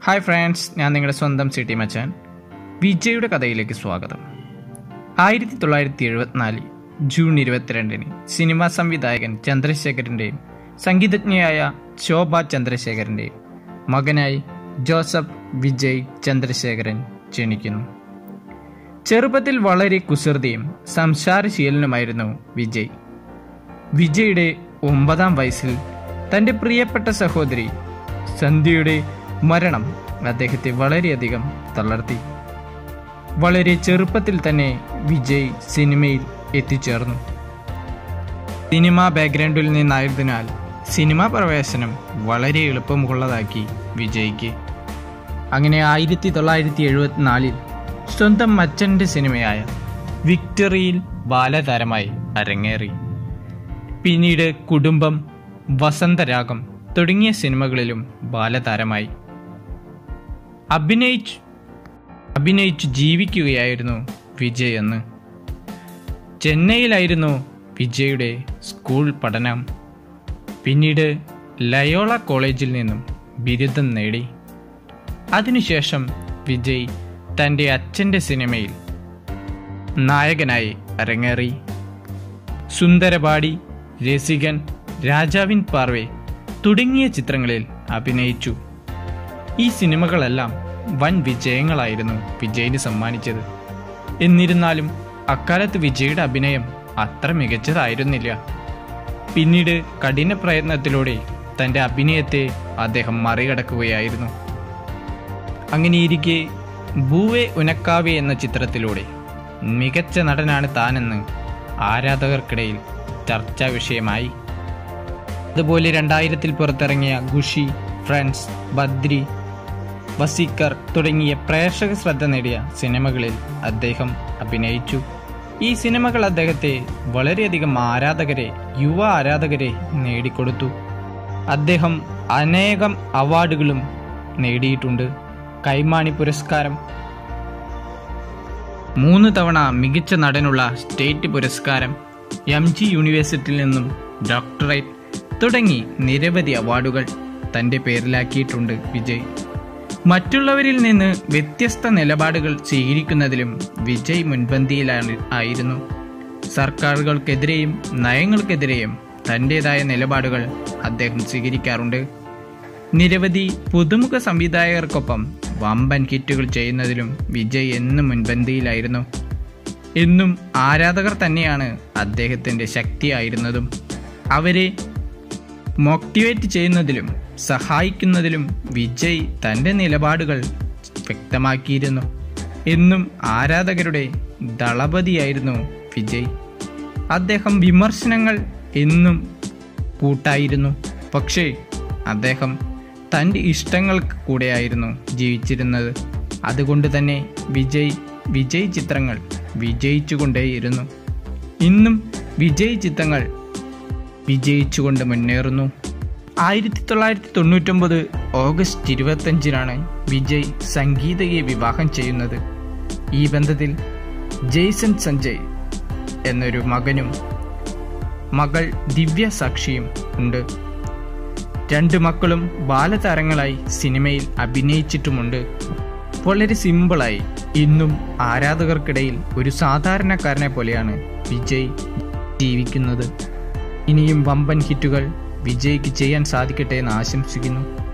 hi friends ഞാൻ നിങ്ങളുടെ സ്വന്തം സിറ്റി മച്ചാൻ വിജയുടെ കഥയിലേക്ക് സ്വാഗതം ആയിരത്തി തൊള്ളായിരത്തി എഴുപത്തിനാല് ജൂൺ ഇരുപത്തിരണ്ടിന് സിനിമാ സംവിധായകൻ ചന്ദ്രശേഖരൻ്റെയും സംഗീതജ്ഞയായ ശോഭ ചന്ദ്രശേഖരൻ്റെയും മകനായി ജോസഫ് വിജയ് ചന്ദ്രശേഖരൻ ജനിക്കുന്നു ചെറുപ്പത്തിൽ വളരെ കുസൃതിയും സംസാരശീലനുമായിരുന്നു വിജയ് വിജയുടെ ഒമ്പതാം വയസ്സിൽ തൻ്റെ പ്രിയപ്പെട്ട സഹോദരി സന്ധ്യയുടെ മരണം അദ്ദേഹത്തെ വളരെയധികം തളർത്തി വളരെ ചെറുപ്പത്തിൽ തന്നെ വിജയ് സിനിമയിൽ എത്തിച്ചേർന്നു സിനിമാ ബാക്ക്ഗ്രൗണ്ടിൽ നിന്നായതിനാൽ സിനിമാ പ്രവേശനം വളരെ എളുപ്പമുള്ളതാക്കി വിജയ്ക്ക് അങ്ങനെ ആയിരത്തി തൊള്ളായിരത്തി എഴുപത്തിനാലിൽ സ്വന്തം അച്ഛൻ്റെ സിനിമയായ വിക്ടറിയിൽ ബാലതാരമായി അരങ്ങേറി പിന്നീട് കുടുംബം വസന്തരാഗം തുടങ്ങിയ സിനിമകളിലും ബാലതാരമായി അഭിനയിച്ചു അഭിനയിച്ചു ജീവിക്കുകയായിരുന്നു വിജയ് എന്ന് ചെന്നൈയിലായിരുന്നു വിജയുടെ സ്കൂൾ പഠനം പിന്നീട് ലയോള കോളേജിൽ നിന്നും ബിരുദം നേടി അതിനുശേഷം വിജയ് തൻ്റെ അച്ഛൻ്റെ സിനിമയിൽ നായകനായി അരങ്ങേറി സുന്ദരപാടി രസികൻ രാജാവിൻ പാർവെ തുടങ്ങിയ ചിത്രങ്ങളിൽ അഭിനയിച്ചു ഈ സിനിമകളെല്ലാം വൻ വിജയങ്ങളായിരുന്നു വിജയിന് സമ്മാനിച്ചത് എന്നിരുന്നാലും അക്കാലത്ത് വിജയുടെ അഭിനയം അത്ര മികച്ചതായിരുന്നില്ല പിന്നീട് കഠിന പ്രയത്നത്തിലൂടെ തൻ്റെ അഭിനയത്തെ അദ്ദേഹം മറികടക്കുകയായിരുന്നു അങ്ങനെയിരിക്കെ ഭൂവെ ഉനക്കാവെ എന്ന ചിത്രത്തിലൂടെ മികച്ച നടനാണ് താനെന്ന് ആരാധകർക്കിടയിൽ ചർച്ചാ വിഷയമായി അതുപോലെ രണ്ടായിരത്തിൽ പുറത്തിറങ്ങിയ ഖുഷി ഫ്രണ്ട്സ് ബദ്രി വസീക്കർ തുടങ്ങിയ പ്രേക്ഷക ശ്രദ്ധ നേടിയ സിനിമകളിൽ അദ്ദേഹം അഭിനയിച്ചു ഈ സിനിമകൾ അദ്ദേഹത്തെ വളരെയധികം ആരാധകരെ യുവ ആരാധകരെ നേടിക്കൊടുത്തു അദ്ദേഹം അനേകം അവാർഡുകളും നേടിയിട്ടുണ്ട് കൈമാണി പുരസ്കാരം മൂന്ന് തവണ മികച്ച നടനുള്ള സ്റ്റേറ്റ് പുരസ്കാരം എം ജി യൂണിവേഴ്സിറ്റിയിൽ നിന്നും ഡോക്ടറേറ്റ് തുടങ്ങി നിരവധി അവാർഡുകൾ തൻ്റെ പേരിലാക്കിയിട്ടുണ്ട് വിജയ് മറ്റുള്ളവരിൽ നിന്ന് വ്യത്യസ്ത നിലപാടുകൾ സ്വീകരിക്കുന്നതിലും വിജയ് മുൻപന്തിയിലാണ് ആയിരുന്നു സർക്കാരുകൾക്കെതിരെയും നയങ്ങൾക്കെതിരെയും തൻ്റെതായ നിലപാടുകൾ അദ്ദേഹം സ്വീകരിക്കാറുണ്ട് നിരവധി പുതുമുഖ സംവിധായകർക്കൊപ്പം വമ്പൻ ഹിറ്റുകൾ ചെയ്യുന്നതിലും വിജയ് എന്നും മുൻപന്തിയിലായിരുന്നു എന്നും ആരാധകർ തന്നെയാണ് അദ്ദേഹത്തിൻ്റെ ശക്തിയായിരുന്നതും അവരെ മോട്ടിവേറ്റ് ചെയ്യുന്നതിലും സഹായിക്കുന്നതിലും വിജയ് തൻ്റെ നിലപാടുകൾ വ്യക്തമാക്കിയിരുന്നു എന്നും ആരാധകരുടെ ദളപതിയായിരുന്നു വിജയ് അദ്ദേഹം വിമർശനങ്ങൾ എന്നും കൂട്ടായിരുന്നു പക്ഷേ അദ്ദേഹം തൻ്റെ ഇഷ്ടങ്ങൾക്ക് കൂടെയായിരുന്നു ജീവിച്ചിരുന്നത് അതുകൊണ്ട് തന്നെ വിജയ് വിജയ് ചിത്രങ്ങൾ വിജയിച്ചുകൊണ്ടേയിരുന്നു ഇന്നും വിജയ് ചിത്രങ്ങൾ വിജയിച്ചുകൊണ്ട് മുന്നേറുന്നു ആയിരത്തി തൊള്ളായിരത്തി തൊണ്ണൂറ്റൊമ്പത് ഓഗസ്റ്റ് ഇരുപത്തഞ്ചിനാണ് വിജയ് സംഗീതയെ വിവാഹം ചെയ്യുന്നത് ഈ ബന്ധത്തിൽ ജെയ്സൺ സഞ്ജയ് എന്നൊരു മകനും മകൾ ദിവ്യ സാക്ഷിയും ഉണ്ട് രണ്ട് മക്കളും ബാലതാരങ്ങളായി സിനിമയിൽ അഭിനയിച്ചിട്ടുമുണ്ട് വളരെ സിമ്പിളായി ഇന്നും ആരാധകർക്കിടയിൽ ഒരു സാധാരണക്കാരനെ പോലെയാണ് വിജയ് ജീവിക്കുന്നത് ഇനിയും വമ്പൻ ഹിറ്റുകൾ വിജയ്ക്ക് ചെയ്യാൻ സാധിക്കട്ടെ എന്ന് ആശംസിക്കുന്നു